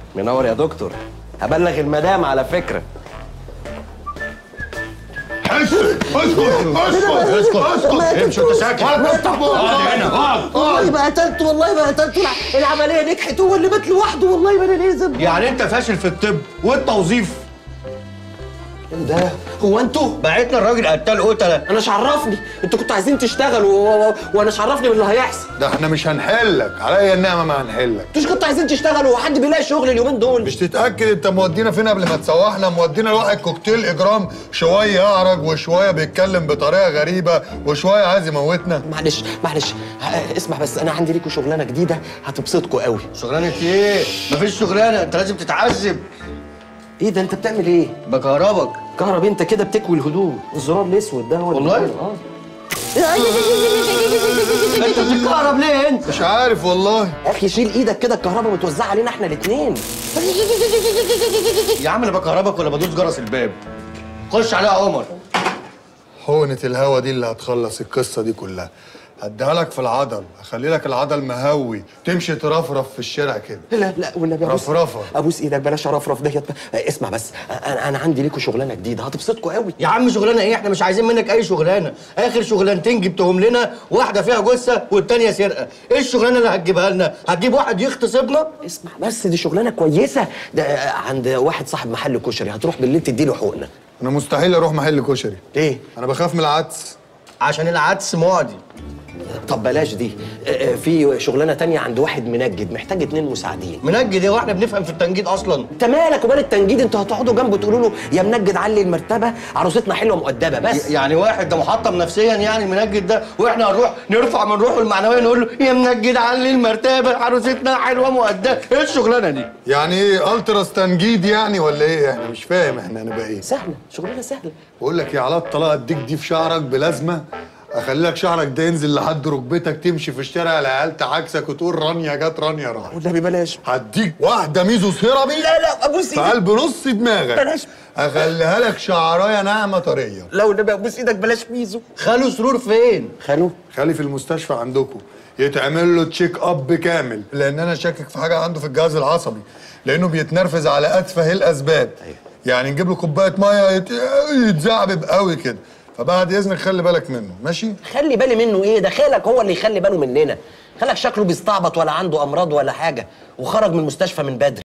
منور يا دكتور هبلغ المدام على فكره اسكت اسكت اسكت اسكت امشي انت ساكت اقعد هنا اقعد والله ما قتلته والله ما قتلته الع- العمليه نجحت هو اللي مات لوحده والله ما انا ليه ذنب يعني انت فاشل في الطب والتوظيف ايه ده هو انتوا بعتنا الراجل قتال قتله انا مش عرفني انتوا كنتوا عايزين تشتغلوا و- و- وانا مش عرفني باللي هيحصل ده احنا مش هنحلك عليا النعمه ما هنحلك انتوا مش كنتوا عايزين تشتغلوا وحد بيلاقي شغل اليومين دول مش تتاكد انت مودينا فين قبل ما تسوحنا مودينا لواحد كوكتيل اجرام شويه اعرج وشويه بيتكلم بطريقه غريبه وشويه عايز يموتنا معلش معلش ه- اسمع بس انا عندي ليكوا شغلانه جديده هتبسطكوا قوي شغلانه ايه مفيش شغلانه انت لازم تتعذب ايه ده انت بتعمل ايه بكهربك كهرب انت كده بتكوي الهدوم الزرار الاسود ده هو اللي والله؟ بيعمل- اه انت بتتكهرب ليه انت مش عارف والله يا اخي شيل ايدك كده الكهرباء متوزعه علينا احنا الاثنين يا عم انا بكهربك ولا بدوس جرس الباب خش عليها عمر حقنة الهوا دي اللي هتخلص القصة دي كلها هديها لك في العضل اخلي لك العضل مهوي تمشي ترفرف في الشارع كده لا لا والنبي ابوس رفرفة. ابوس ايدك بلاش رفرف ديت اسمع بس انا انا عندي ليكوا شغلانه جديده هتبسطكوا قوي يا عم شغلانه ايه احنا مش عايزين منك اي شغلانه اخر شغلانتين جبتهم لنا واحده فيها جثه والتانيه سرقه ايه الشغلانه اللي هتجيبها لنا هتجيب واحد يغتصبنا اسمع بس دي شغلانه كويسه ده عند واحد صاحب محل كشري هتروح بالليل تديله حقنه انا مستحيل اروح محل كشري ليه انا بخاف من العدس عشان العدس معدي طب بلاش دي آه، آه، في شغلانه تانية عند واحد منجد محتاج اتنين مساعدين منجد ايه واحنا بنفهم في التنجيد اصلا انت مالك ومال التنجيد انتوا هتقعدوا جنبه تقولوا له يا منجد علي المرتبه عروستنا حلوه مؤدبه بس يعني واحد ده محطم نفسيا يعني المنجد ده واحنا هنروح نرفع من روحه المعنويه نقول له يا منجد علي المرتبه عروستنا حلوه مؤدبه ايه الشغلانه دي يعني ايه التراس تنجيد يعني ولا ايه احنا مش فاهم احنا هنبقى ايه سهله شغلانه سهله بقول لك يا علاء الطلاق اديك دي في شعرك بلازمه اخلي لك شعرك ده ينزل لحد ركبتك تمشي في الشارع العيال تعاكسك وتقول رانيا جت رانيا راحت والنبي بلاش هديك واحده ميزو سيرابي لا لا ابوس في ايدك قلب نص دماغك بلاش. اخليها لك شعرايه ناعمه طريه لو النبي ابوس ايدك بلاش ميزو خالو سرور فين خالو خلي في المستشفى عندكم يتعمل له تشيك اب كامل لان انا شاكك في حاجه عنده في الجهاز العصبي لانه بيتنرفز على اتفه الاسباب يعني نجيب له كوبايه ميه يت... يتزعبب قوي كده فبعد اذنك خلي بالك منه ماشي خلي بالي منه ايه ده خالك هو اللي يخلي باله مننا خالك شكله بيستعبط ولا عنده امراض ولا حاجه وخرج من المستشفى من بدري